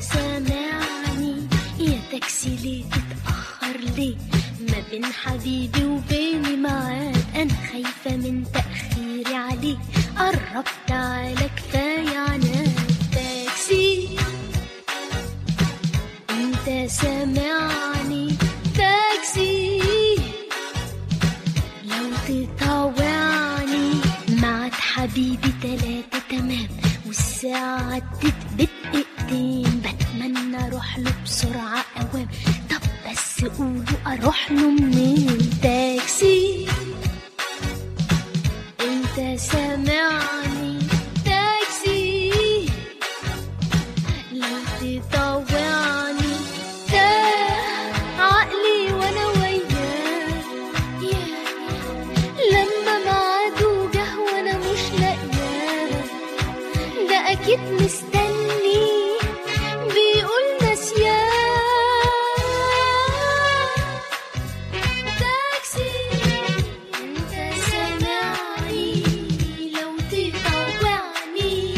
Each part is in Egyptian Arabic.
سامعني يا تاكسي ليه تتأخر ليه ما بين حبيبي وبيني معاد أنا خايفة من تأخيري عليه قرب تعالى كفاية عناد تاكسي انت سامعني تاكسي لو تطوعني معك حبيبي تلاتة تمام والساعة عدت بدقيقتين بتمنى اروح له بسرعة اوام طب بس قولوا اروح له منين تاكسي انت سامعني تاكسي لو تطوعني ده عقلي وانا وياه ياه لما معاده جه وانا مش لاقياه ده اكيد مستني بيقول نسياه تاكسي انت سامعني لو تطوعني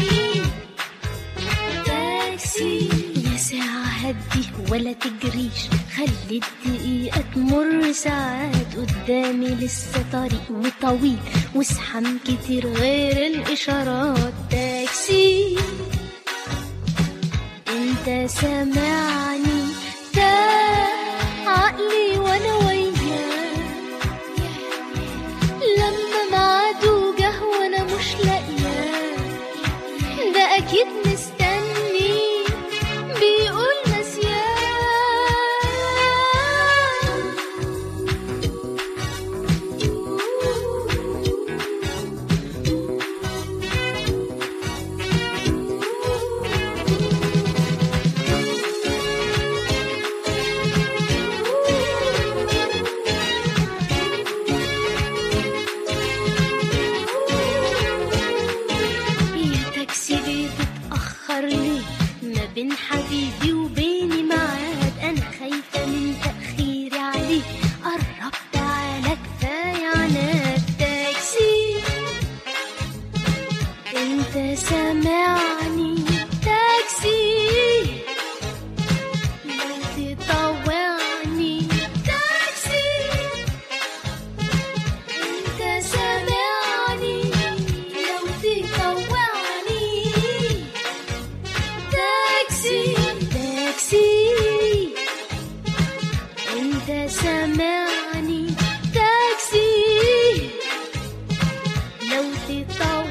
تاكسي يا ساعة هدي ولا تجريش خلي الدقيقة تمر ساعات قدامي لسه طريق وطويل وازحام كتير غير الإشارات تاكسي انت سامعني ده عقلي وانا وياه لما معاده جه وانا مش لاقياه ده اكيد مستني بيقول يا تاكسي ليه تتأخر ليه ما بين حبيبي وبيني معاد أنا خايفة من تأخيري عليه قرب تعالى كفاية عناد تاكسي انت سامعني تاكسي لو تطوعني تاكسي انت سامعني لو تطوعني تاكسي تاكسي انت سامعني تاكسي لو تطوعني